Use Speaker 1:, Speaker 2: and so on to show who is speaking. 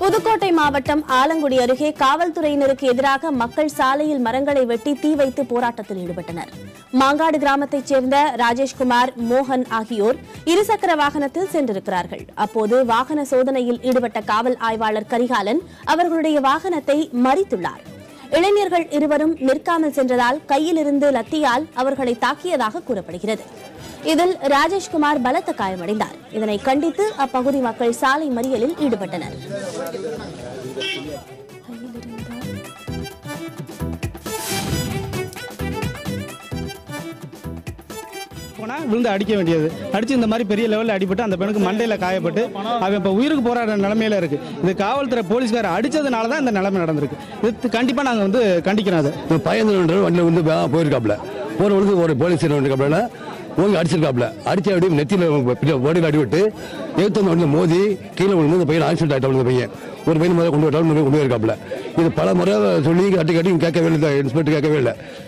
Speaker 1: புதுக்கோட்டை மாவட்டம் ஆலங்குடி அருகே காவல்துறையினருக்கு எதிராக மக்கள் சாலையில் மரங்களை வெட்டி தீ வைத்து போராட்டத்தில் ஈடுபட்டனர் மாங்காடு கிராமத்தைச் சேர்ந்த ராஜேஷ்குமார் மோகன் ஆகியோர் இருசக்கர வாகனத்தில் சென்றிருக்கிறார்கள் அப்போது வாகன சோதனையில் ஈடுபட்ட காவல் ஆய்வாளர் கரிகாலன் அவர்களுடைய வாகனத்தை மறித்துள்ளார் இளைஞர்கள் இருவரும் நிற்காமல் சென்றதால் கையில் இருந்து லத்தியால் அவர்களை தாக்கியதாக கூறப்படுகிறது இதில் ராஜேஷ்குமார் பலத்த காயமடைந்தார் இதனை கண்டித்து அப்பகுதி மக்கள் சாலை மறியலில் ஈடுபட்டனர்
Speaker 2: போனா விழுந்து அடிக்க வேண்டியது அடிச்சு இந்த மாதிரி பெரிய லெவலில் அடிபட்டு அந்த பெண்ணுக்கு மண்டையில் காயப்பட்டு அவன் இப்போ உயிருக்கு போராடுற நிலைமையில இருக்கு இது காவல்துறை போலீஸ்கார அடிச்சதுனால தான் இந்த நிலைமை நடந்திருக்கு இது கண்டிப்பாக நாங்கள் வந்து கண்டிக்கிறோம் அதை
Speaker 3: இப்போ பயந்து வண்டியில் வந்து வே- போயிருக்காப்புல போனவனுக்கு ஒரு போலீஸ் இருக்காப்புல ஓங்கி அடிச்சிருக்காப்புல அடிச்சு அப்படியே நெத்தியில் ஓடியில் அடிவிட்டு எழுத்து வந்து வண்டியில் மோதி கீழே விழுந்து இந்த பையன் ஆக்சிடென்ட் ஆகிட்டான் இந்த பையன் ஒரு பையன் முதல்ல கொண்டு வரட்டாலும் கொண்டு போயிருக்காப்புல இது பல முறை சொல்லி கட்டி கட்டி கேட்கவே இல்லை இன்ஸ்பெக்டர் கேட்கவே இல்லை